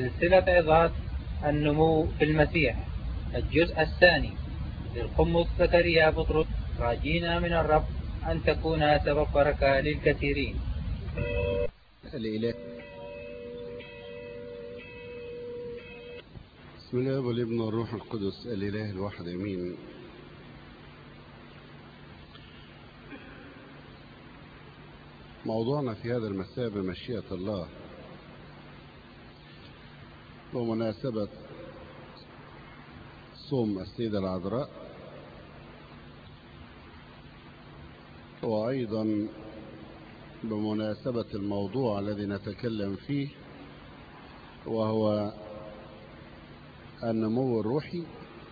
سلسلة عظات النمو في المسيح الجزء الثاني للقمص زكريا بطرس راجينا من الرب أن تكون سبب بركة للكثيرين الإله بسم الله والابن والروح القدس الإله الواحد أمين موضوعنا في هذا المساء بمشيئة الله بمناسبة صوم السيدة العذراء وأيضا بمناسبة الموضوع الذي نتكلم فيه وهو النمو الروحي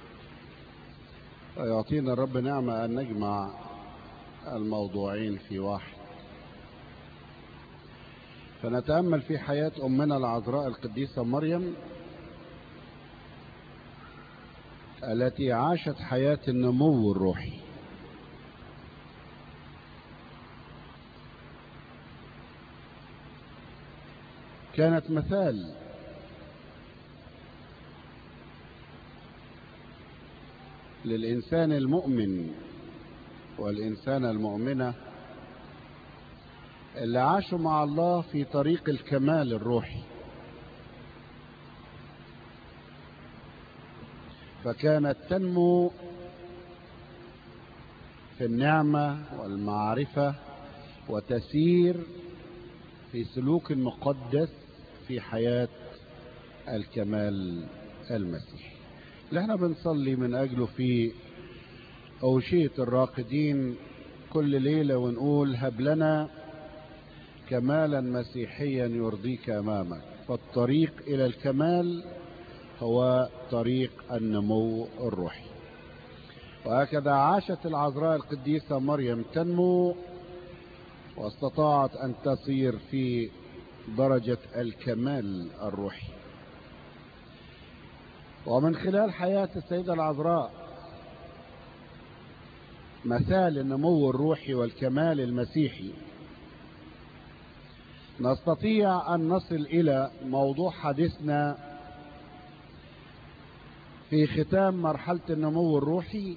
ويعطينا الرب نعمة أن نجمع الموضوعين في واحد فنتأمل في حياة أمنا العذراء القديسة مريم التي عاشت حياة النمو الروحي كانت مثال للإنسان المؤمن والإنسان المؤمنة اللي عاشوا مع الله في طريق الكمال الروحي فكانت تنمو في النعمة والمعرفة وتسير في سلوك مقدس في حياة الكمال المسيحي اللي احنا بنصلي من أجله في أوشية الراقدين كل ليلة ونقول هب لنا كمالا مسيحيا يرضيك أمامك فالطريق إلى الكمال هو طريق النمو الروحي وهكذا عاشت العذراء القديسة مريم تنمو واستطاعت أن تصير في درجة الكمال الروحي ومن خلال حياة السيدة العذراء مثال النمو الروحي والكمال المسيحي نستطيع أن نصل إلى موضوع حديثنا في ختام مرحلة النمو الروحي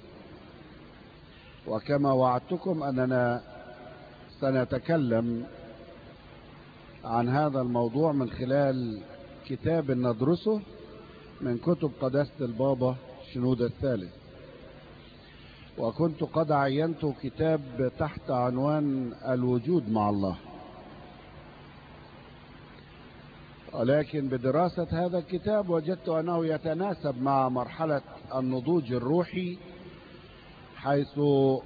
وكما وعدتكم أننا سنتكلم عن هذا الموضوع من خلال كتاب ندرسه من كتب قداسة البابا شنود الثالث وكنت قد عينت كتاب تحت عنوان الوجود مع الله ولكن بدراسة هذا الكتاب وجدت أنه يتناسب مع مرحلة النضوج الروحي حيث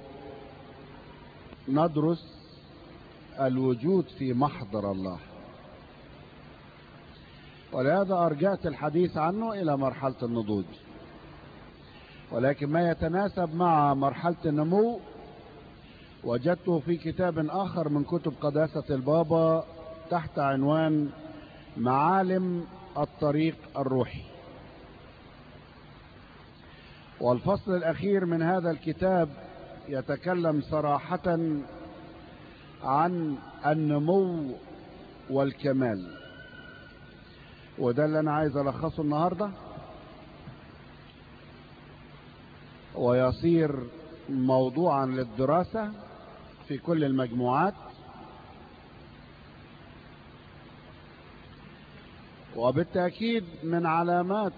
ندرس الوجود في محضر الله ولهذا أرجعت الحديث عنه إلى مرحلة النضوج ولكن ما يتناسب مع مرحلة النمو وجدته في كتاب آخر من كتب قداسة البابا تحت عنوان معالم الطريق الروحي والفصل الأخير من هذا الكتاب يتكلم صراحة عن النمو والكمال وده اللي أنا عايز ألخصه النهاردة ويصير موضوعا للدراسة في كل المجموعات وبالتأكيد من علامات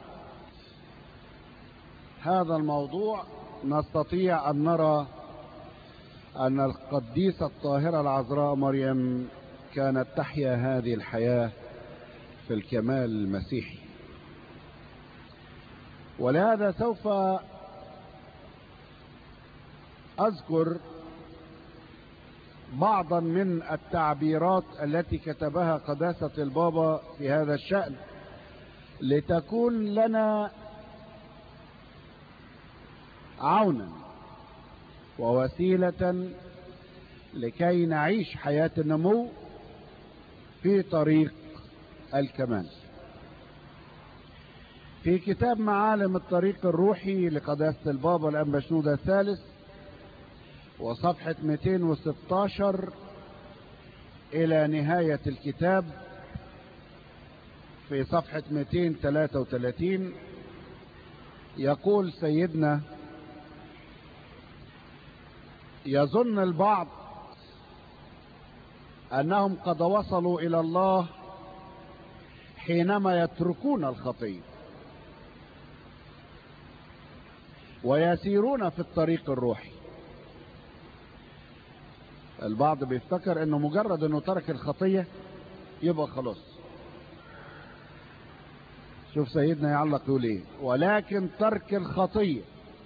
هذا الموضوع نستطيع أن نرى أن القديسة الطاهرة العذراء مريم كانت تحيا هذه الحياة في الكمال المسيحي ولهذا سوف أذكر بعضا من التعبيرات التي كتبها قداسة البابا في هذا الشأن لتكون لنا عونا ووسيلة لكي نعيش حياة النمو في طريق الكمال في كتاب معالم الطريق الروحي لقداسة البابا الأنبا شنودة الثالث وصفحة 216 إلى نهاية الكتاب في صفحة 233 يقول سيدنا يظن البعض أنهم قد وصلوا إلى الله حينما يتركون الخطية ويسيرون في الطريق الروحي البعض بيفتكر انه مجرد انه ترك الخطية يبقى خلاص شوف سيدنا يعلق يقول ايه ولكن ترك الخطية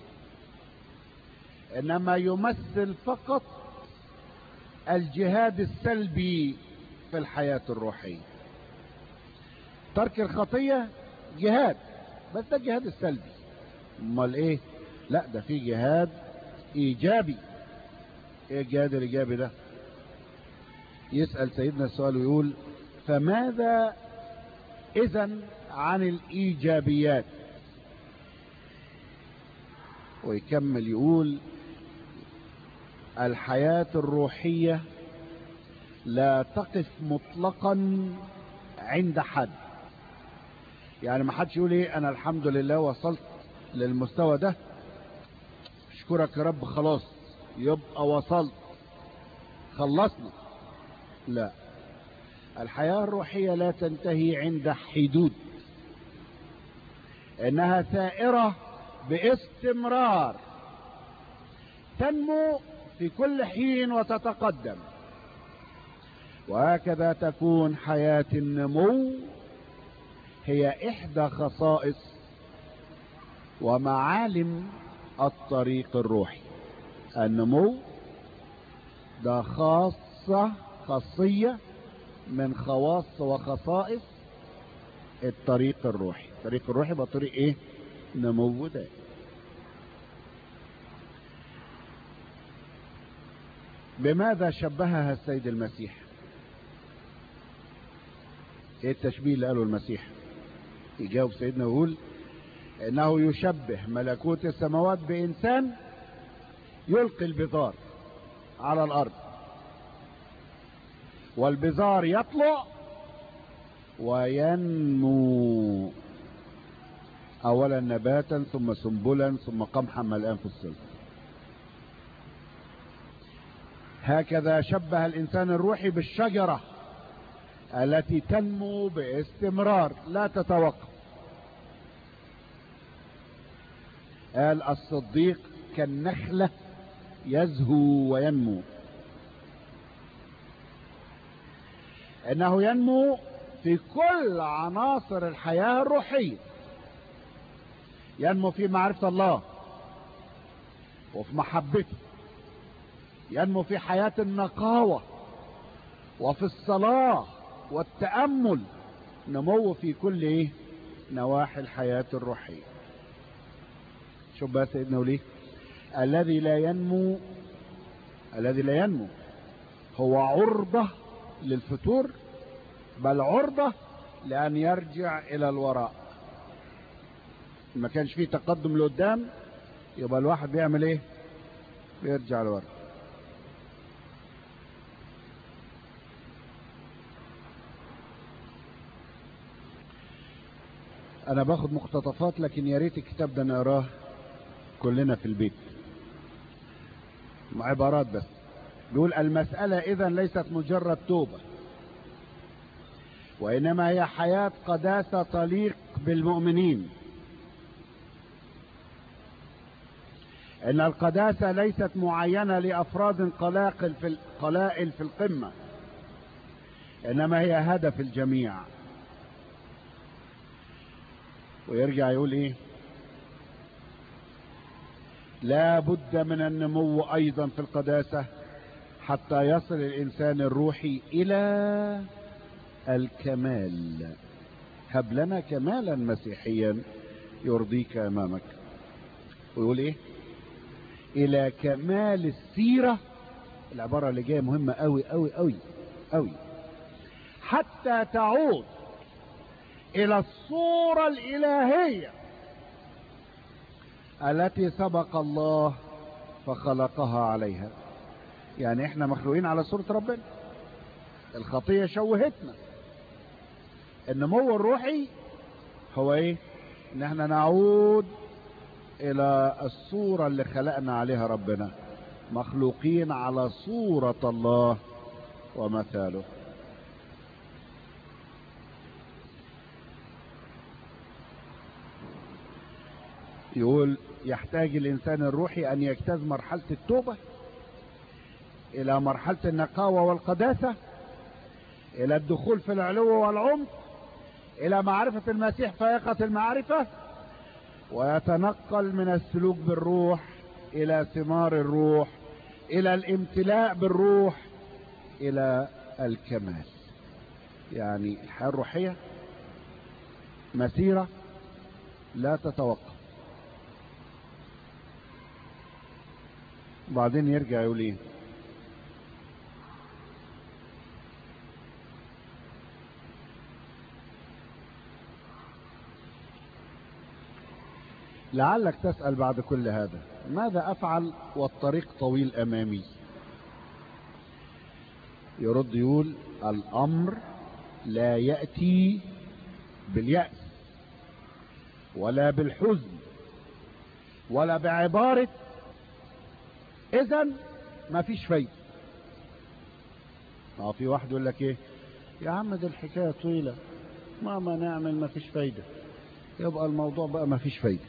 انما يمثل فقط الجهاد السلبي في الحياة الروحية ترك الخطية جهاد بس ده الجهاد السلبي امال ايه لا ده في جهاد ايجابي ايه الجهاد الايجابي ده يسأل سيدنا السؤال ويقول فماذا اذا عن الايجابيات ويكمل يقول الحياة الروحية لا تقف مطلقا عند حد يعني ما حدش يقول ايه انا الحمد لله وصلت للمستوى ده اشكرك يا رب خلاص يبقى وصلت خلصنا لا الحياة الروحية لا تنتهي عند حدود انها ثائرة باستمرار تنمو في كل حين وتتقدم وهكذا تكون حياة النمو هي احدى خصائص ومعالم الطريق الروحي النمو ده خاصة خاصية من خواص وخصائص الطريق الروحي الطريق الروحي يبقى طريق ايه نمو ده بماذا شبهها السيد المسيح ايه التشبيه اللي قاله المسيح يجاوب سيدنا يقول انه يشبه ملكوت السماوات بانسان يلقي البذار على الارض والبذار يطلع وينمو اولا نباتا ثم سنبلا ثم قمحا ملآن في الصلب هكذا شبه الانسان الروحي بالشجرة التي تنمو باستمرار لا تتوقف قال الصديق كالنخلة يزهو وينمو انه ينمو في كل عناصر الحياة الروحية ينمو في معرفة الله وفي محبته ينمو في حياة النقاوة وفي الصلاة والتأمل نمو في كل ايه نواحي الحياة الروحية شوف بقى سيدنا وليه الذي لا ينمو الذي لا ينمو هو عرضة للفتور بل عرضة لأن يرجع إلى الوراء ما كانش فيه تقدم لقدام يبقى الواحد بيعمل ايه بيرجع لورا انا باخد مقتطفات لكن يا ريت الكتاب ده نقراه كلنا في البيت عبارات بس بيقول المسألة اذا ليست مجرد توبة وانما هي حياة قداسة تليق بالمؤمنين ان القداسة ليست معينة لافراد قلاقل في قلائل في القمة انما هي هدف الجميع ويرجع يقول ايه لا بد من النمو ايضا في القداسة حتى يصل الانسان الروحي الى الكمال هب لنا كمالا مسيحيا يرضيك امامك ويقول ايه الى كمال السيرة العبارة اللي جاية مهمة قوي قوي قوي قوي حتى تعود الى الصورة الالهية التي سبق الله فخلقها عليها يعني احنا مخلوقين على صورة ربنا الخطية شوهتنا النمو الروحي هو ايه ان احنا نعود الى الصورة اللي خلقنا عليها ربنا مخلوقين على صورة الله ومثاله يقول يحتاج الانسان الروحي ان يجتاز مرحلة التوبة الى مرحلة النقاوة والقداسة الى الدخول في العلو والعمق الى معرفة المسيح فائقة المعرفة ويتنقل من السلوك بالروح الى ثمار الروح الى الامتلاء بالروح الى الكمال يعني الحياة الروحية مسيرة لا تتوقف وبعدين يرجع يقول ايه لعلك تسأل بعد كل هذا ماذا أفعل والطريق طويل أمامي يرد يقول الأمر لا يأتي باليأس ولا بالحزن ولا بعبارة إذا ما فيش فايدة اه في واحد يقول لك ايه يا عم دي الحكاية طويلة مهما نعمل ما فيش فايدة يبقى الموضوع بقى ما فيش فايدة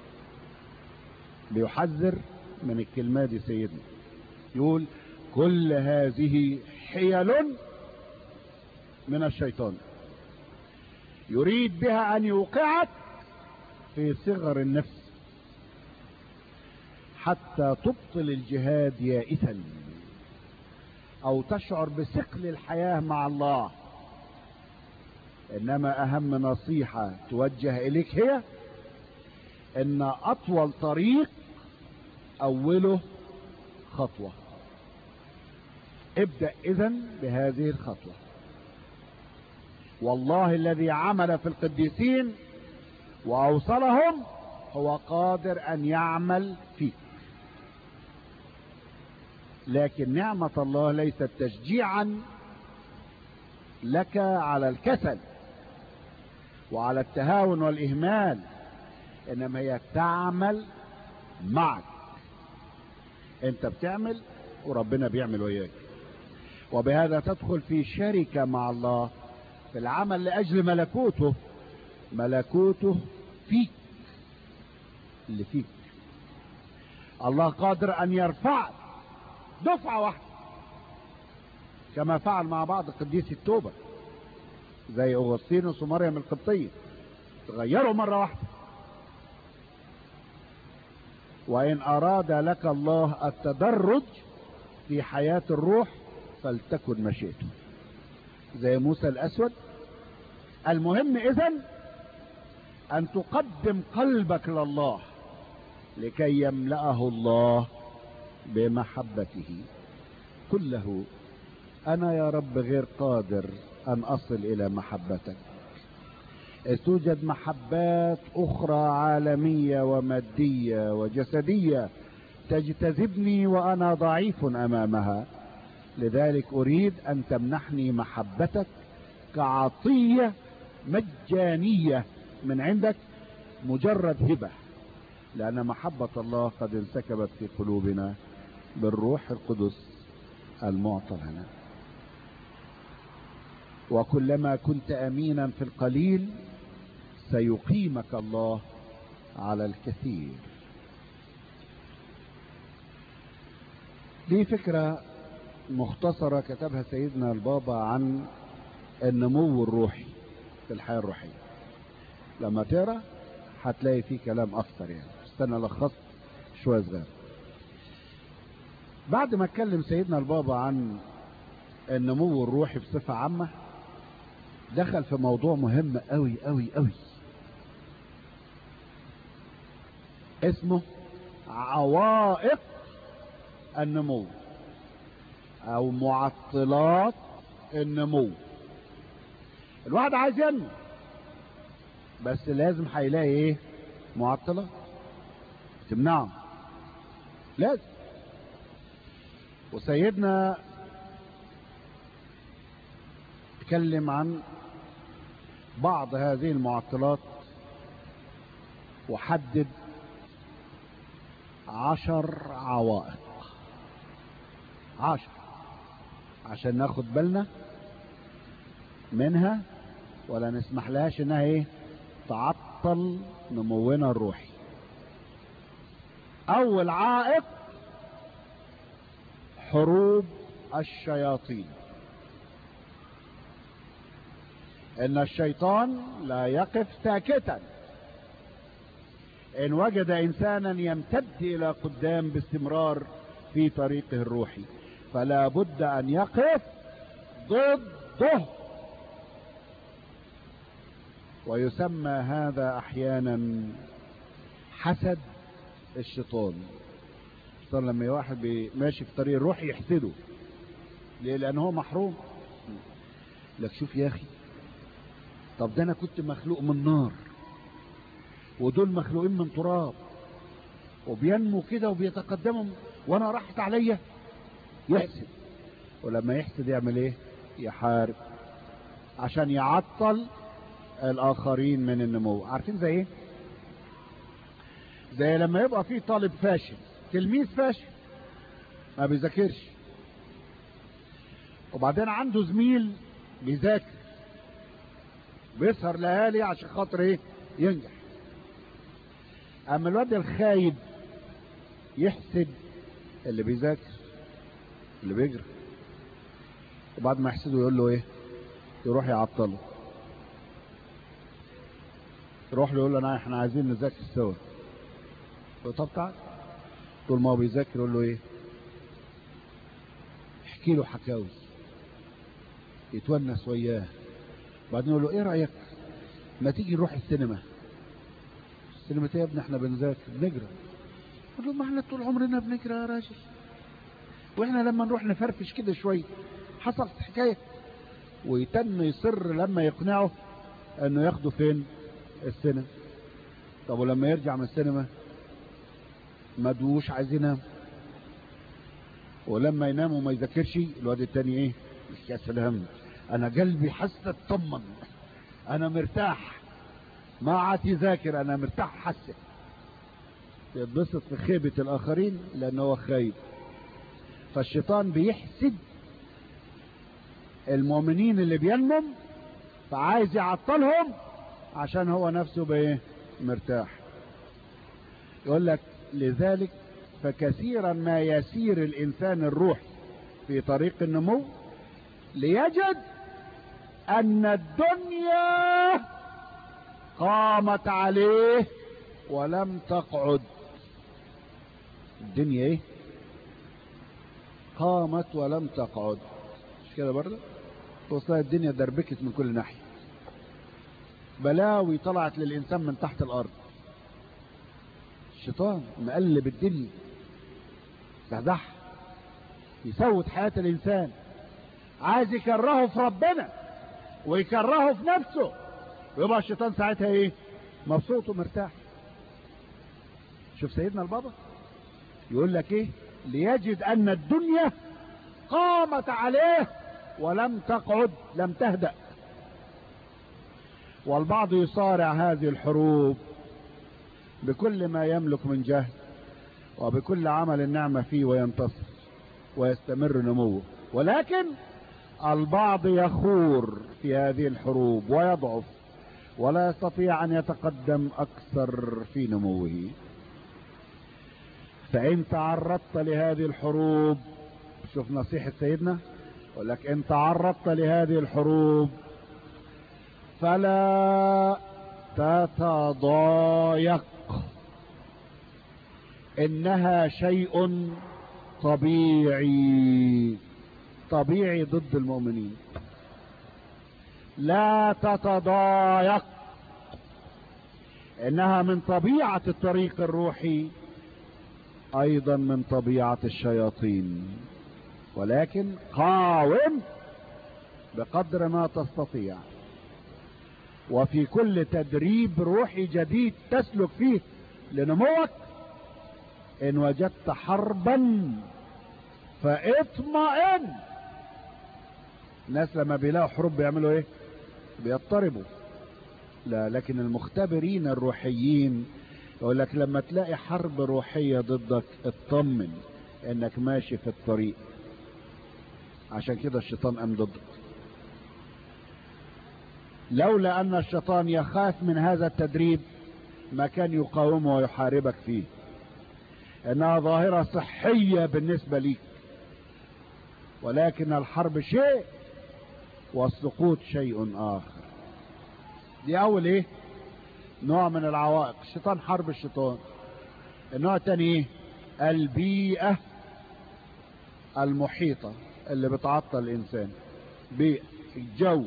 بيحذر من الكلمة دي سيدنا يقول كل هذه حيل من الشيطان يريد بها أن يوقعك في صغر النفس حتى تبطل الجهاد يائسا أو تشعر بثقل الحياة مع الله إنما أهم نصيحة توجه إليك هي إن أطول طريق أوله خطوة ابدأ إذن بهذه الخطوة والله الذي عمل في القديسين وأوصلهم هو قادر أن يعمل فيك لكن نعمة الله ليست تشجيعا لك على الكسل وعلى التهاون والإهمال إنما هي تعمل معك انت بتعمل وربنا بيعمل وياك وبهذا تدخل في شركة مع الله في العمل لأجل ملكوته ملكوته فيك اللي فيك الله قادر أن يرفعك دفعة واحدة كما فعل مع بعض قديس التوبة زي أغسطينوس ومريم القبطية تغيروا مرة واحدة وإن أراد لك الله التدرج في حياة الروح فلتكن مشيئته زي موسى الأسود المهم إذن أن تقدم قلبك لله لكي يملأه الله بمحبته كله أنا يا رب غير قادر أن أصل إلى محبتك توجد محبات أخرى عالمية ومادية وجسدية تجتذبني وأنا ضعيف أمامها لذلك أريد أن تمنحني محبتك كعطية مجانية من عندك مجرد هبة لأن محبة الله قد انسكبت في قلوبنا بالروح القدس المعطى لنا وكلما كنت أمينا في القليل سيقيمك الله على الكثير دي فكرة مختصرة كتبها سيدنا البابا عن النمو الروحي في الحياة الروحية لما تقرا هتلاقي فيه كلام أكثر يعني استنى لخصت شوية صغير بعد ما اتكلم سيدنا البابا عن النمو الروحي بصفة عامة دخل في موضوع مهم قوي قوي قوي اسمه عوائق النمو او معطلات النمو الواحد عايز ينمو بس لازم هيلاقي ايه معطلات تمنعه لازم وسيدنا اتكلم عن بعض هذه المعطلات وحدد عشر عوائق عشر عشان ناخد بالنا منها ولا نسمح لهاش انها ايه تعطل نمونا الروحي اول عائق حروب الشياطين ان الشيطان لا يقف ساكتا ان وجد انسانا يمتد الى قدام باستمرار في طريقه الروحي فلا بد ان يقف ضده ويسمى هذا احيانا حسد الشيطان الشيطان لما واحد ماشي في طريق الروح يحسده ليه لان هو محروم لك شوف يا اخي طب ده انا كنت مخلوق من نار ودول مخلوقين من تراب وبينمو كده وبيتقدموا وانا راحت عليا يحسد ولما يحسد يعمل ايه يحارب عشان يعطل الاخرين من النمو عارفين زي ايه زي لما يبقى في طالب فاشل تلميذ فاشل ما بيذاكرش وبعدين عنده زميل بيذاكر بيسهر ليالي عشان خاطر ايه ينجح اما الواد الخايب يحسد اللي بيذاكر اللي بيجري وبعد ما يحسده يقول له ايه يروح يعطله يروح له يقول له انا احنا عايزين نذاكر سوا طب تعال طول ما هو بيذاكر يقول له ايه احكي له حكاوي يتونس وياه بعدين يقول له ايه رايك ما تيجي نروح السينما السينما يا ابني احنا بنذاكر بنجري يقول له ما احنا طول عمرنا بنجري يا راجل واحنا لما نروح نفرفش كده شويه حصلت حكايه ويتن يصر لما يقنعه انه ياخده فين السينما طب ولما يرجع من السينما مدوش عايز ينام ولما ينام وما يذاكرش الواد التاني ايه يا سلام انا قلبي حاسه اطمن انا مرتاح ما عاد يذاكر انا مرتاح حاسه يتبسط في خيبة الاخرين لان هو خايب فالشيطان بيحسد المؤمنين اللي بينمم فعايز يعطلهم عشان هو نفسه بايه مرتاح يقول لك لذلك فكثيرا ما يسير الانسان الروحي في طريق النمو ليجد ان الدنيا قامت عليه ولم تقعد الدنيا ايه قامت ولم تقعد مش كده برضه توصلها الدنيا دربكت من كل ناحيه بلاوي طلعت للانسان من تحت الارض الشيطان مقلب الدنيا زحزح يسود حياة الإنسان عايز يكرهه في ربنا ويكرهه في نفسه ويبقى الشيطان ساعتها ايه مبسوط ومرتاح شوف سيدنا البابا يقول لك ايه ليجد ان الدنيا قامت عليه ولم تقعد لم تهدأ والبعض يصارع هذه الحروب بكل ما يملك من جهد وبكل عمل النعمة فيه وينتصر ويستمر نموه ولكن البعض يخور في هذه الحروب ويضعف ولا يستطيع ان يتقدم اكثر في نموه فان تعرضت لهذه الحروب شوف نصيحة سيدنا يقول لك ان تعرضت لهذه الحروب فلا تتضايق انها شيء طبيعي طبيعي ضد المؤمنين لا تتضايق انها من طبيعة الطريق الروحي ايضا من طبيعة الشياطين ولكن قاوم بقدر ما تستطيع وفي كل تدريب روحي جديد تسلك فيه لنموك ان وجدت حربا فاطمئن الناس لما بيلاقوا حروب بيعملوا ايه بيضطربوا لا لكن المختبرين الروحيين يقول لك لما تلاقي حرب روحية ضدك اطمن انك ماشي في الطريق عشان كده الشيطان قام ضدك لولا ان الشيطان يخاف من هذا التدريب ما كان يقاومه ويحاربك فيه انها ظاهرة صحية بالنسبة ليك ولكن الحرب شيء والسقوط شيء اخر دي اول ايه نوع من العوائق الشيطان حرب الشيطان النوع الثاني ايه البيئة المحيطة اللي بتعطل الانسان بيئة الجو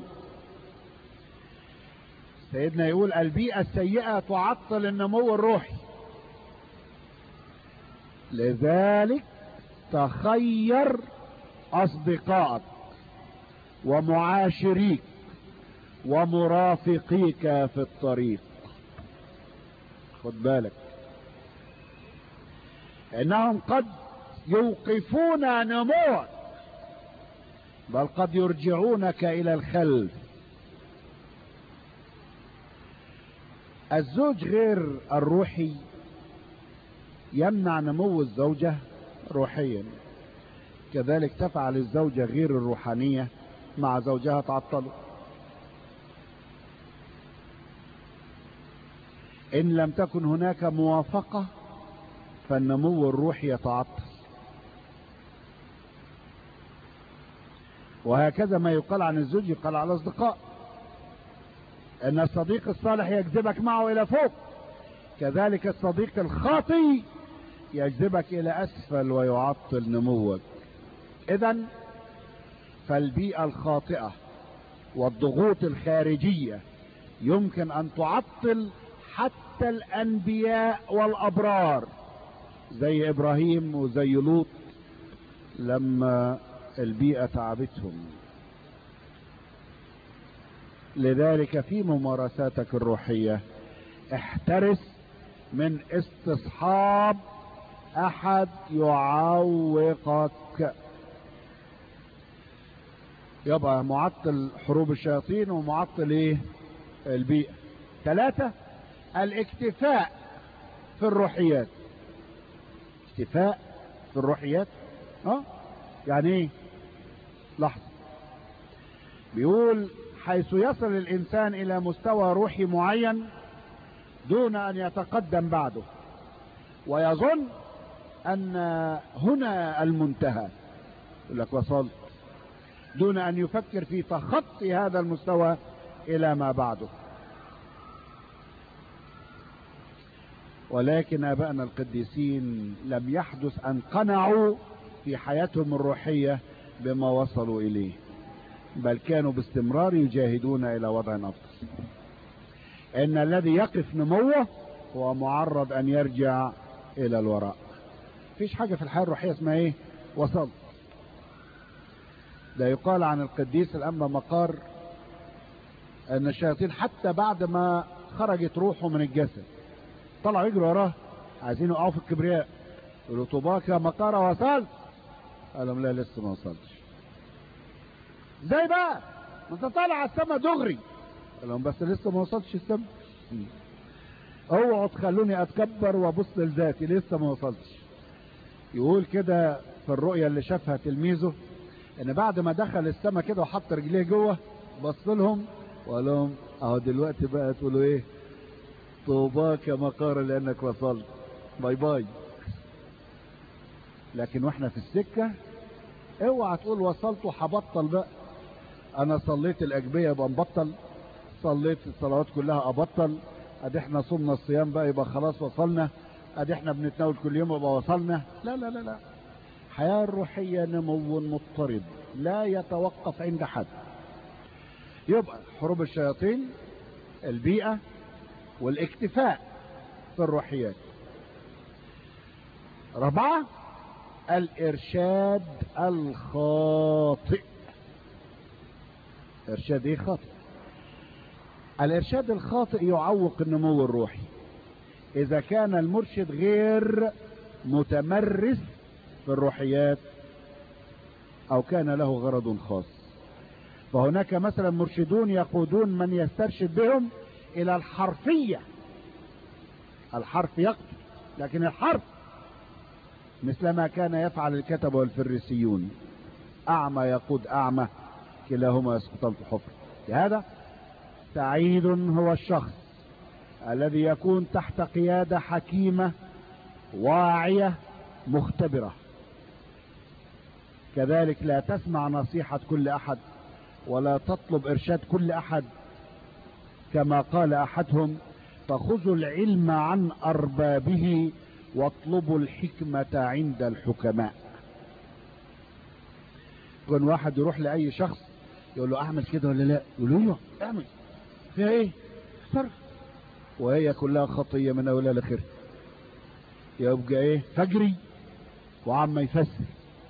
سيدنا يقول البيئة السيئة تعطل النمو الروحي لذلك تخير أصدقائك ومعاشريك ومرافقيك في الطريق خد بالك انهم قد يوقفون نموك بل قد يرجعونك الى الخلف الزوج غير الروحي يمنع نمو الزوجة روحيا كذلك تفعل الزوجة غير الروحانية مع زوجها تعطله إن لم تكن هناك موافقة فالنمو الروحي يتعطل وهكذا ما يقال عن الزوج يقال على الأصدقاء ان الصديق الصالح يجذبك معه الى فوق كذلك الصديق الخاطي يجذبك الى اسفل ويعطل نموك اذا فالبيئة الخاطئة والضغوط الخارجية يمكن ان تعطل حتى الانبياء والابرار زي ابراهيم وزي لوط لما البيئة تعبتهم لذلك في ممارساتك الروحية احترس من استصحاب احد يعوقك يبقى معطل حروب الشياطين ومعطل ايه البيئة ثلاثة الاكتفاء في الروحيات اكتفاء في الروحيات اه يعني ايه لحظة بيقول حيث يصل الانسان الى مستوى روحي معين دون ان يتقدم بعده ويظن ان هنا المنتهى يقول لك وصلت دون ان يفكر في تخطي هذا المستوى الى ما بعده ولكن ابائنا القديسين لم يحدث ان قنعوا في حياتهم الروحيه بما وصلوا اليه بل كانوا باستمرار يجاهدون الى وضع افضل ان الذي يقف نموه هو معرض ان يرجع الى الوراء مفيش حاجه في الحياه الروحيه اسمها ايه وصلت ده يقال عن القديس الانبا مقار ان الشياطين حتى بعد ما خرجت روحه من الجسد طلعوا يجروا وراه عايزين يقعوا في الكبرياء يقولوا طوباك يا مقارة وصلت قال لهم لا لسه ما وصلتش ازاي بقى ما انت طالع على السما دغري قال لهم بس لسه ما وصلتش السما اوعوا تخلوني اتكبر وابص لذاتي لسه ما وصلتش يقول كده في الرؤية اللي شافها تلميذه ان بعد ما دخل السما كده وحط رجليه جوه بص لهم وقال لهم اهو دلوقتي بقى تقولوا ايه طوباك يا مقار لانك وصلت باي باي لكن واحنا في السكة اوعى تقول وصلت وهبطل بقى انا صليت الاجبية يبقى نبطل صليت الصلوات كلها ابطل ادي احنا صمنا الصيام بقى يبقى خلاص وصلنا ادي احنا بنتناول كل يوم يبقى وصلنا لا لا لا لا الحياة الروحية نمو مضطرب لا يتوقف عند حد يبقى حروب الشياطين البيئة والاكتفاء في الروحيات رابعة الارشاد الخاطئ ارشاد ايه خاطئ الارشاد الخاطئ يعوق النمو الروحي اذا كان المرشد غير متمرس في الروحيات او كان له غرض خاص فهناك مثلا مرشدون يقودون من يسترشد بهم الى الحرفية الحرف يقتل لكن الحرف مثلما كان يفعل الكتب والفريسيون اعمى يقود اعمى كلاهما يسقطان في الحفر لهذا سعيد هو الشخص الذي يكون تحت قيادة حكيمة واعية مختبرة كذلك لا تسمع نصيحة كل احد ولا تطلب ارشاد كل احد كما قال احدهم فخذوا العلم عن اربابه واطلبوا الحكمة عند الحكماء يكون واحد يروح لاي شخص يقول له اعمل كده ولا لا يقول له ايوه اعمل فيها ايه صرف وهي كلها خطية من اولها لاخرها يبقى ايه فجري وعم يفسر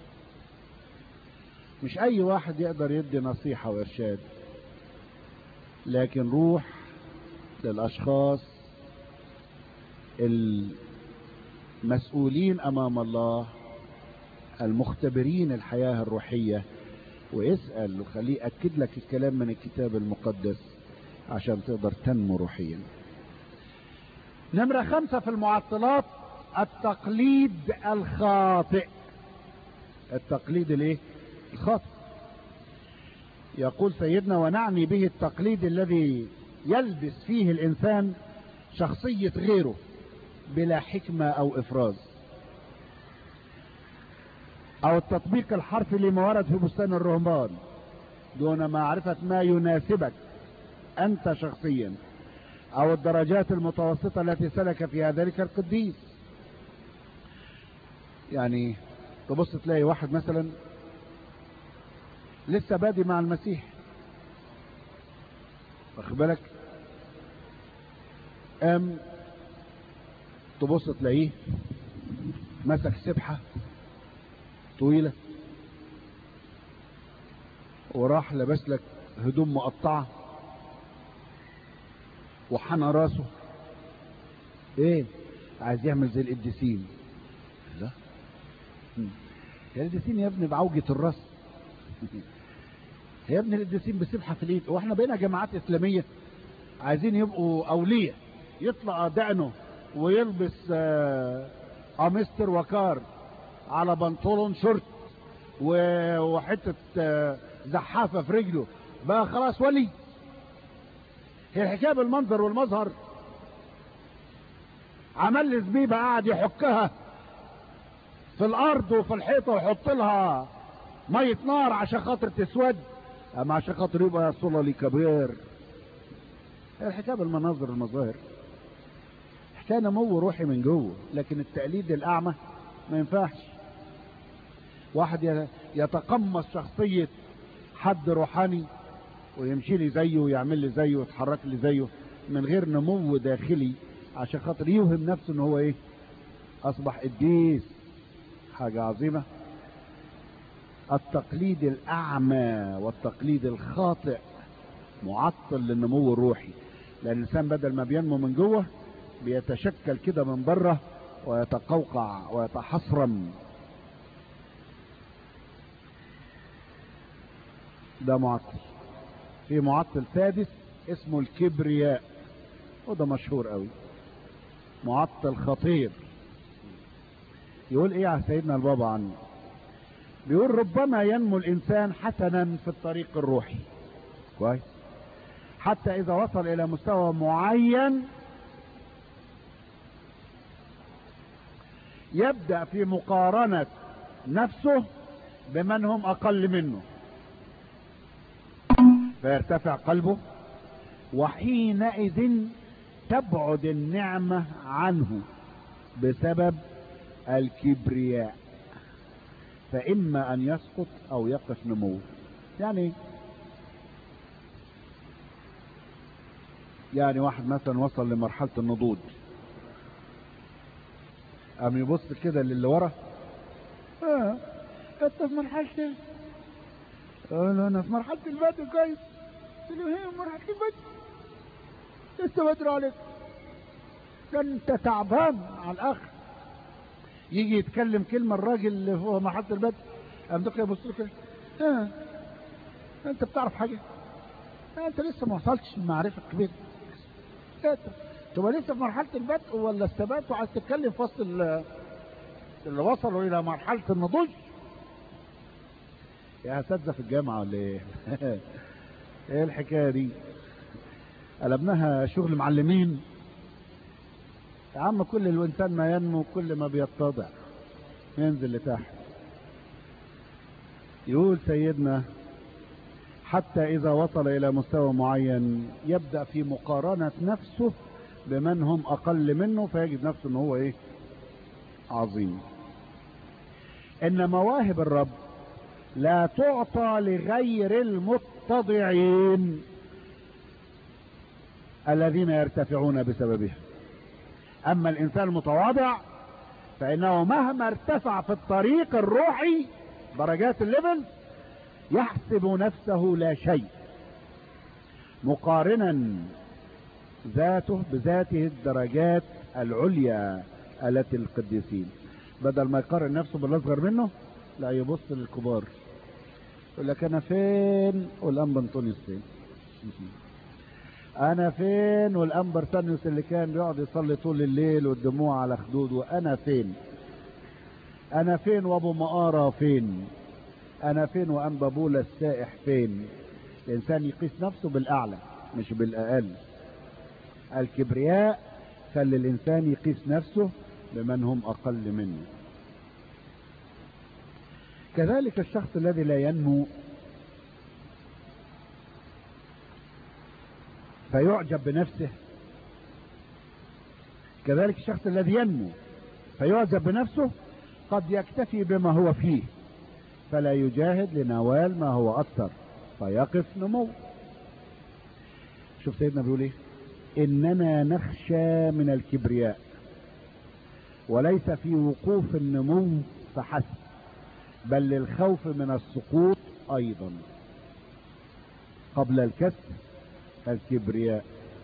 مش اي واحد يقدر يدي نصيحة وارشاد لكن روح للاشخاص المسؤولين امام الله المختبرين الحياة الروحية واسأل وخليه يأكد لك الكلام من الكتاب المقدس عشان تقدر تنمو روحيا نمرة خمسة في المعطلات التقليد الخاطئ التقليد الايه الخاطئ يقول سيدنا ونعني به التقليد الذي يلبس فيه الانسان شخصية غيره بلا حكمة او افراز او التطبيق الحرفي لما ورد في بستان الرهبان دون معرفة ما يناسبك انت شخصيا او الدرجات المتوسطة التي سلك فيها ذلك القديس يعني تبص تلاقي واحد مثلا لسه بادي مع المسيح واخد بالك قام تبص تلاقيه مسك سبحة طويلة وراح لبس لك هدوم مقطعة وحنى راسه ايه عايز يعمل زي القديسين لا يا القديسين يا ابني بعوجة الراس يا ابني القديسين بسبحة في الايد واحنا بقينا جماعات اسلامية عايزين يبقوا اولياء يطلع دقنه ويلبس آه امستر وكار على بنطلون شورت وحتة آه زحافة في رجله بقى خلاص ولي هي الحكايه بالمنظر والمظهر عمل لي زبيبه قاعد يحكها في الارض وفي الحيطه ويحط لها ميه نار عشان خاطر تسود اما عشان خاطر يبقى صلالي كبير هي الحكايه بالمناظر والمظاهر حكايه نمو روحي من جوه لكن التقليد الاعمى ما ينفعش واحد يتقمص شخصيه حد روحاني ويمشي لي زيه ويعمل لي زيه ويتحرك لي زيه من غير نمو داخلي عشان خاطر يوهم نفسه ان هو ايه اصبح قديس حاجة عظيمة التقليد الاعمى والتقليد الخاطئ معطل للنمو الروحي لان الانسان بدل ما بينمو من جوه بيتشكل كده من بره ويتقوقع ويتحصرم ده معطل في معطل سادس اسمه الكبرياء وده مشهور قوي معطل خطير يقول ايه على سيدنا البابا عنه بيقول ربما ينمو الانسان حسنا في الطريق الروحي كويس حتى اذا وصل الى مستوى معين يبدأ في مقارنة نفسه بمن هم اقل منه فيرتفع قلبه وحينئذ تبعد النعمة عنه بسبب الكبرياء فإما أن يسقط أو يقف نموه يعني يعني واحد مثلا وصل لمرحلة النضوج قام يبص كده للي ورا اه انت في مرحلة قال انا في مرحلة البدء كويس قلت له هي مرحلة البدء لسه بدري عليك ده انت تعبان على الاخر يجي يتكلم كلمة الراجل اللي هو مرحلة البدء قام دكتور يبص له كده اه انت بتعرف حاجة آه انت لسه ما وصلتش المعرفة الكبيرة ساتر تبقى لسه في مرحله البدء ولا الثبات وعايز تتكلم في وسط ال- اللي وصلوا الى مرحله النضوج يا اساتذه في الجامعه ولا ايه ايه الحكايه دي قلبناها شغل معلمين يا عم كل الانسان ما ينمو كل ما بيتضع ينزل لتحت يقول سيدنا حتى إذا وصل إلى مستوى معين يبدأ في مقارنة نفسه بمن هم أقل منه فيجد نفسه أنه هو إيه عظيم إن مواهب الرب لا تعطى لغير المتضعين الذين يرتفعون بسببها أما الإنسان المتواضع فإنه مهما ارتفع في الطريق الروحي درجات الليفل يحسب نفسه لا شيء مقارنا ذاته بذاته الدرجات العليا التي القديسين بدل ما يقارن نفسه بالاصغر منه لا يبص للكبار يقول لك انا فين والانبا انطونيوس فين انا فين والانبا ارتانيوس اللي كان بيقعد يصلي طول الليل والدموع على خدوده انا فين انا فين وابو مقارة فين انا فين وانبا بولا السائح فين الانسان يقيس نفسه بالاعلى مش بالاقل الكبرياء خلي الانسان يقيس نفسه بمن هم اقل منه كذلك الشخص الذي لا ينمو فيعجب بنفسه كذلك الشخص الذي ينمو فيعجب بنفسه قد يكتفي بما هو فيه فلا يجاهد لنوال ما هو اكثر فيقف نمو شوف سيدنا بيقول ايه اننا نخشى من الكبرياء وليس في وقوف النمو فحسب بل للخوف من السقوط ايضا قبل الكسر الكبرياء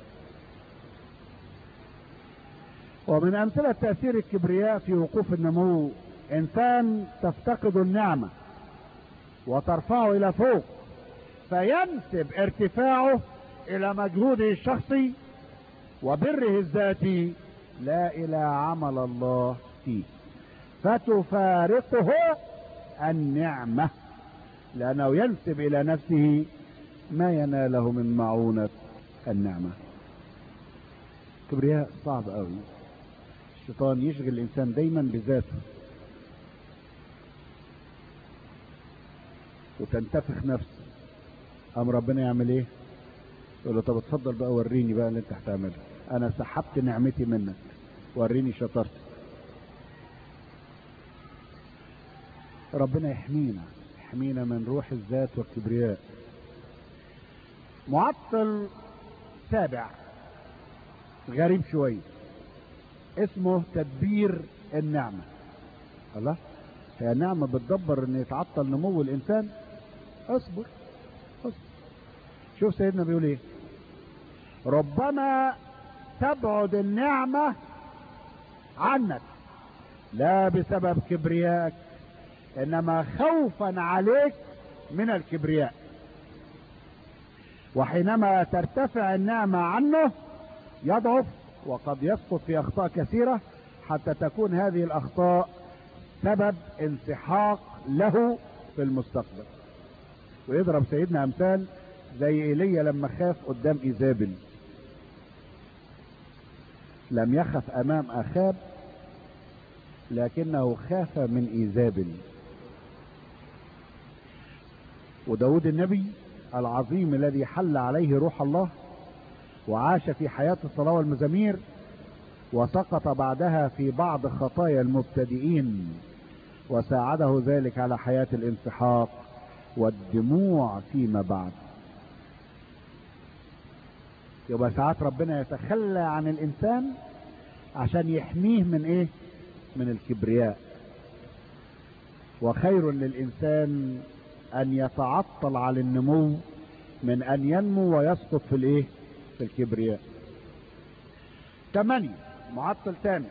ومن امثله تاثير الكبرياء في وقوف النمو انسان تفتقد النعمه وترفعه الى فوق فينسب ارتفاعه الى مجهوده الشخصي وبره الذاتي لا الى عمل الله فيه فتفارقه النعمه لانه ينسب الى نفسه ما يناله من معونه النعمه كبرياء صعب قوي الشيطان يشغل الانسان دايما بذاته وتنتفخ نفسه قام ربنا يعمل ايه يقول له طب اتفضل بقى وريني بقى اللي انت هتعمله انا سحبت نعمتي منك وريني شطارتك ربنا يحمينا يحمينا من روح الذات والكبرياء معطل سابع غريب شويه اسمه تدبير النعمه الله هي النعمه بتدبر ان يتعطل نمو الانسان اصبر اصبر شوف سيدنا بيقول ايه ربما تبعد النعمه عنك لا بسبب كبريائك انما خوفا عليك من الكبرياء وحينما ترتفع النعمه عنه يضعف وقد يسقط في اخطاء كثيره حتى تكون هذه الاخطاء سبب انسحاق له في المستقبل ويضرب سيدنا امثال زي ايليا لما خاف قدام ايزابل لم يخف امام اخاب لكنه خاف من ايزابل وداود النبي العظيم الذي حل عليه روح الله وعاش في حياة الصلاة والمزامير وسقط بعدها في بعض خطايا المبتدئين وساعده ذلك على حياة الانسحاق والدموع فيما بعد يبقى ساعات ربنا يتخلى عن الانسان عشان يحميه من ايه من الكبرياء وخير للانسان ان يتعطل على النمو من ان ينمو ويسقط في الايه في الكبرياء ثمانية معطل ثاني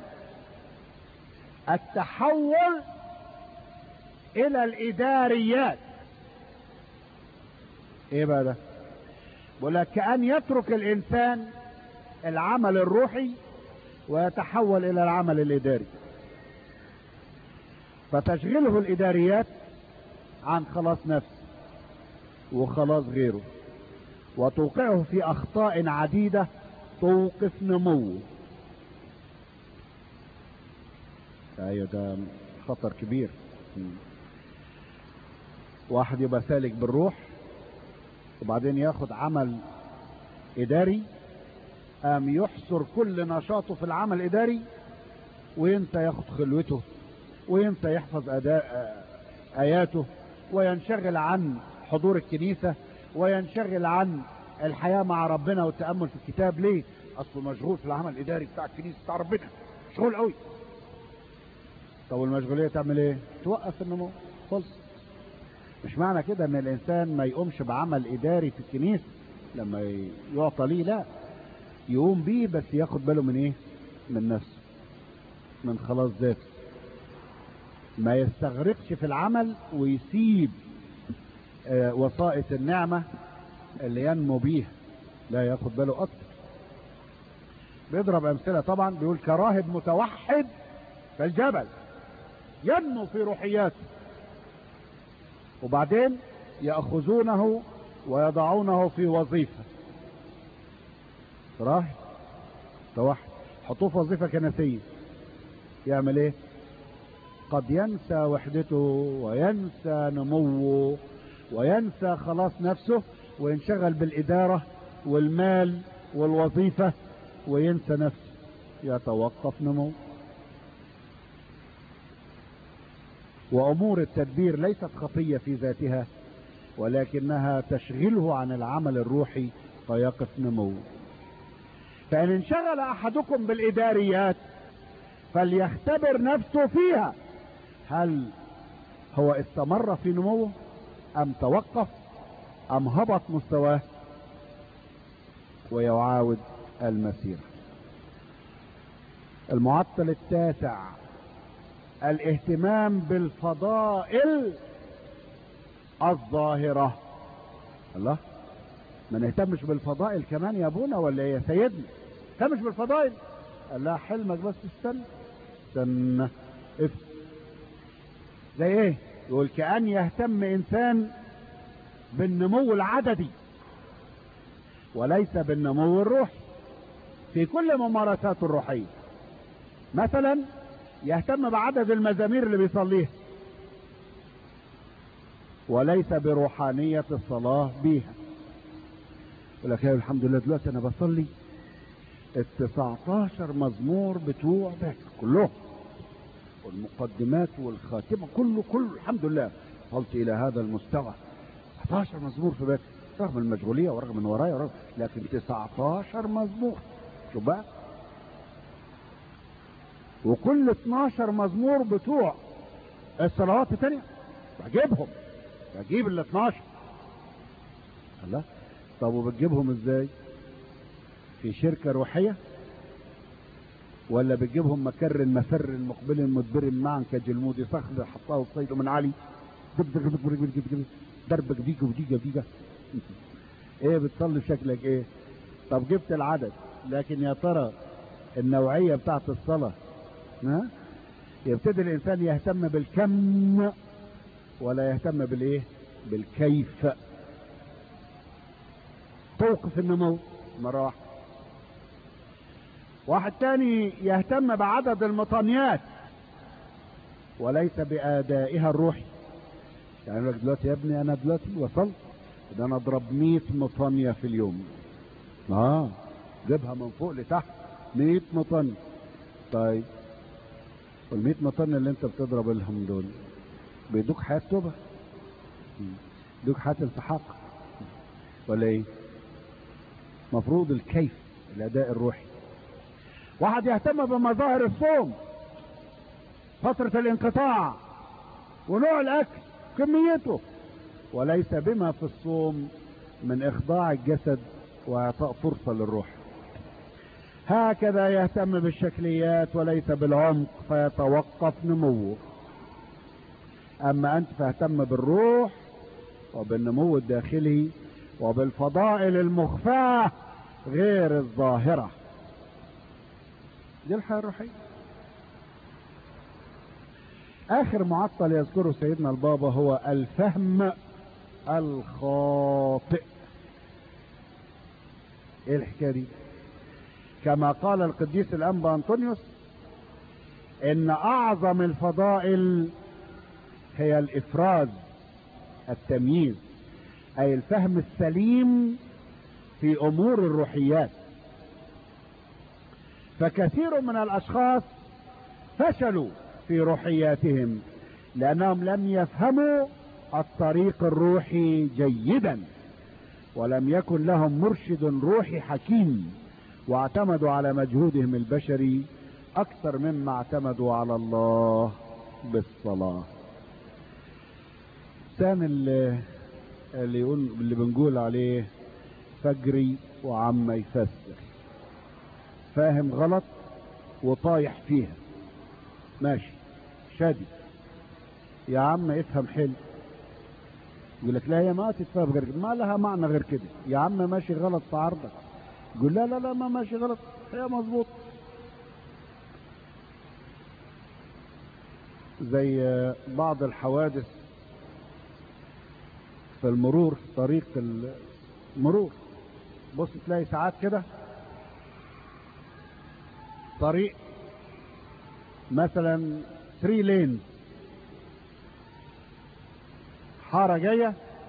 التحول الى الاداريات ايه بقى ده بقول لك كأن يترك الانسان العمل الروحي ويتحول الى العمل الاداري فتشغله الاداريات عن خلاص نفسه وخلاص غيره وتوقعه في اخطاء عديدة توقف نموه ايوه ده خطر كبير واحد يبقى سالك بالروح وبعدين ياخد عمل اداري قام يحصر كل نشاطه في العمل الاداري وينسى ياخد خلوته وينسى يحفظ اداء اياته وينشغل عن حضور الكنيسة وينشغل عن الحياة مع ربنا والتأمل في الكتاب ليه اصله مشغول في العمل الاداري بتاع الكنيسة بتاع ربنا مشغول قوي طب والمشغولية تعمل ايه توقف النمو خلص مش معنى كده ان الانسان ما يقومش بعمل اداري في الكنيسة لما يعطى ليه لا يقوم بيه بس ياخد باله من ايه من نفسه من خلاص ذاته ما يستغرقش في العمل ويسيب آه وسائط النعمة اللي ينمو بيها لا ياخد باله اكتر بيضرب امثلة طبعا بيقول كراهب متوحد في الجبل ينمو في روحياته وبعدين يأخذونه ويضعونه في وظيفة راهب توحد حطوه في وظيفة كنسية يعمل ايه قد ينسى وحدته وينسى نموه وينسى خلاص نفسه وينشغل بالإدارة والمال والوظيفة وينسى نفسه يتوقف نمو وأمور التدبير ليست خطية في ذاتها ولكنها تشغله عن العمل الروحي فيقف نمو فإن انشغل أحدكم بالإداريات فليختبر نفسه فيها هل هو استمر في نموه أم توقف أم هبط مستواه ويعاود المسيرة المعطل التاسع الاهتمام بالفضائل الظاهرة الله ما نهتمش بالفضائل كمان يا ابونا ولا يا سيدنا نهتمش بالفضائل قال لا حلمك بس استنى استنى اف زي ايه يقول كأن يهتم انسان بالنمو العددي وليس بالنمو الروحي في كل ممارساته الروحية مثلا يهتم بعدد المزامير اللي بيصليها وليس بروحانية الصلاة بيها يقول لك يا الحمد لله دلوقتي انا بصلي ال 19 مزمور بتوع باكر كلهم والمقدمات والخاتمة كله كله الحمد لله وصلت الى هذا المستوى 19 مزمور في باكر رغم المشغولية ورغم من ورايا ورغم لكن 19 مزمور شوف بقى وكل 12 مزمور بتوع الصلوات الثانية بجيبهم بجيب ال 12 الله طب وبتجيبهم ازاي في شركة روحية ولا بتجيبهم مكر مفر مقبل مدبر معا كجلمود صخر حطاه الصيد من علي دربك ديجا وديجا وديجا ايه بتصلي شكلك ايه طب جبت العدد لكن يا ترى النوعية بتاعت الصلاة ها يبتدي الانسان يهتم بالكم ولا يهتم بالايه بالكيف توقف النمو مرة واحدة واحد تاني يهتم بعدد المطانيات وليس بأدائها الروحي يعني لك دلوقتي يا ابني انا دلوقتي وصلت ده انا اضرب 100 مطانية في اليوم اه جيبها من فوق لتحت 100 مطانية طيب وال 100 مطانية اللي انت بتضرب لهم دول بيدوك حياة توبة بيدوك حياة التحاق ولا ايه مفروض الكيف الاداء الروحي واحد يهتم بمظاهر الصوم فترة الانقطاع ونوع الاكل كميته وليس بما في الصوم من اخضاع الجسد واعطاء فرصة للروح هكذا يهتم بالشكليات وليس بالعمق فيتوقف نموه اما انت فاهتم بالروح وبالنمو الداخلي وبالفضائل المخفاة غير الظاهرة دي الحياة الروحية آخر معطل يذكره سيدنا البابا هو الفهم الخاطئ ايه الحكاية دي كما قال القديس الأنبا أنطونيوس إن أعظم الفضائل هي الإفراز التمييز أي الفهم السليم في أمور الروحيات فكثير من الأشخاص فشلوا في روحياتهم لأنهم لم يفهموا الطريق الروحي جيدا ولم يكن لهم مرشد روحي حكيم واعتمدوا على مجهودهم البشري أكثر مما اعتمدوا على الله بالصلاة الإنسان اللي, اللي, يقول اللي بنقول عليه فجري وعم يفسر فاهم غلط وطايح فيها ماشي شادي يا عم افهم حلو يقول لك لا هي ما تتفهم غير كده ما لها معنى غير كده يا عم ماشي غلط في عرضك يقول لا لا لا ما ماشي غلط هي مظبوط زي بعض الحوادث في المرور في طريق المرور بص تلاقي ساعات كده طريق مثلا 3 لينز حارة جاية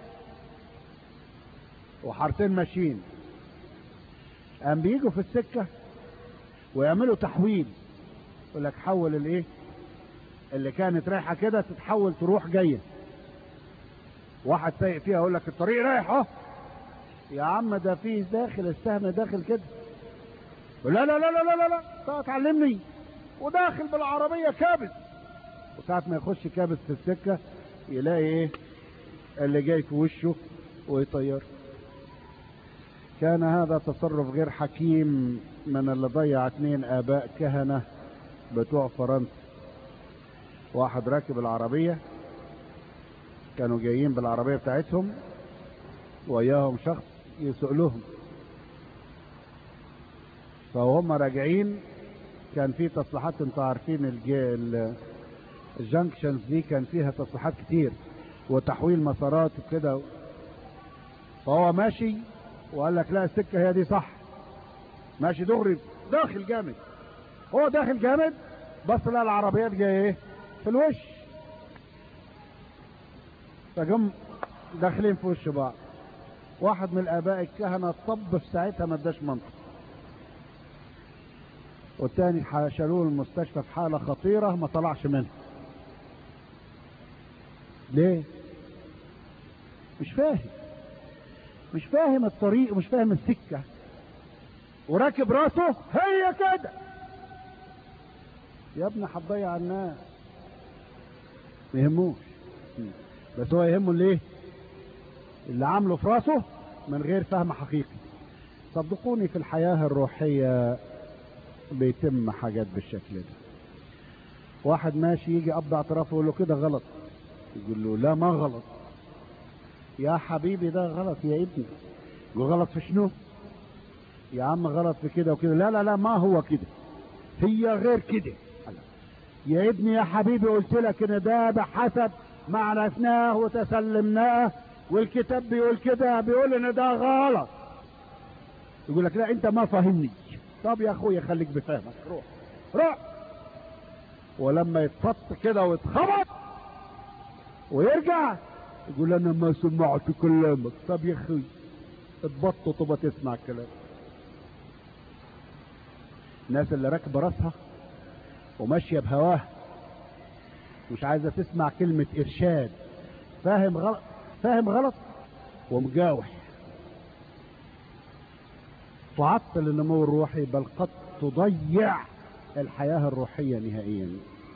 وحارتين ماشيين قام بيجوا في السكة ويعملوا تحويل يقول لك حول الايه اللي كانت رايحة كده تتحول تروح جاية واحد سايق فيها يقول لك الطريق رايح اهو يا عم ده فيه داخل السهم داخل كده لا لا لا لا لا لا لا تعلمني وداخل بالعربية كابس وساعة ما يخش كابس في السكة يلاقي ايه اللي جاي في وشه ويطير كان هذا تصرف غير حكيم من اللي ضيع اتنين اباء كهنة بتوع فرنسا واحد راكب العربية كانوا جايين بالعربية بتاعتهم وياهم شخص يسوق لهم فهم راجعين كان في تصليحات انتوا عارفين الجي الجنكشنز دي كان فيها تصليحات كتير وتحويل مسارات وكده فهو ماشي وقال لك لا السكه هي دي صح ماشي دغري داخل جامد هو داخل جامد بص لقى العربيات جايه ايه في الوش فجم داخلين في وش بعض واحد من الاباء الكهنه طب في ساعتها ما اداش منطق والتاني شالوه المستشفى في حاله خطيره ما طلعش منها ليه مش فاهم مش فاهم الطريق ومش فاهم السكة وراكب راسه هي كده يا ابني هتضيع الناس ما يهموش بس هو يهمه ليه اللي عامله في راسه من غير فهم حقيقي صدقوني في الحياة الروحية بيتم حاجات بالشكل ده واحد ماشي يجي قبض اعترافه يقول له كده غلط يقول له لا ما غلط يا حبيبي ده غلط يا ابني يقول غلط في شنو يا عم غلط في كده وكده لا لا لا ما هو كده هي غير كده يا ابني يا حبيبي قلت لك ان ده بحسب ما عرفناه وتسلمناه والكتاب بيقول كده بيقول ان ده غلط يقول لك لا انت ما فاهمني طب يا اخويا خليك بفهمك روح روح ولما يتفط كده ويتخبط ويرجع يقول انا ما سمعت كلامك طب يا اخي اتبطط وما تسمع الكلام الناس اللي راكبه راسها وماشيه بهواها مش عايزه تسمع كلمه ارشاد فاهم غلط فاهم غلط ومجاوح تعطل النمو الروحي بل قد تضيع الحياه الروحيه نهائيا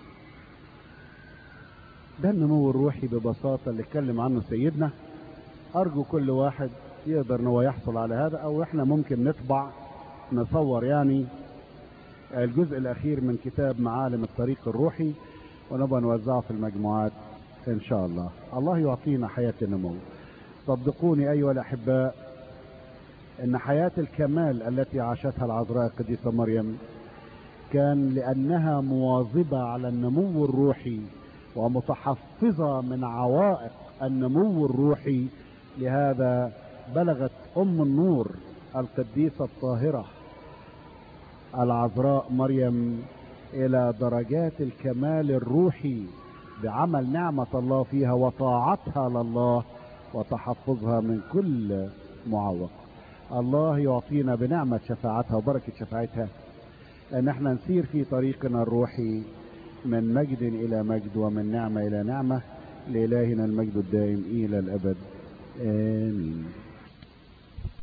ده النمو الروحي ببساطة اللي اتكلم عنه سيدنا أرجو كل واحد يقدر ان هو يحصل على هذا أو إحنا ممكن نطبع نصور يعني الجزء الأخير من كتاب معالم الطريق الروحي ونبقى نوزعه في المجموعات إن شاء الله الله يعطينا حياة النمو صدقوني أيها الأحباء إن حياة الكمال التي عاشتها العذراء القديسة مريم كان لأنها مواظبة على النمو الروحي ومتحفظة من عوائق النمو الروحي لهذا بلغت أم النور القديسة الطاهرة العذراء مريم إلى درجات الكمال الروحي بعمل نعمة الله فيها وطاعتها لله وتحفظها من كل معوق الله يعطينا بنعمة شفاعتها وبركة شفاعتها ان احنا نسير في طريقنا الروحي من مجد الى مجد ومن نعمة الى نعمة لإلهنا المجد الدائم الى الابد امين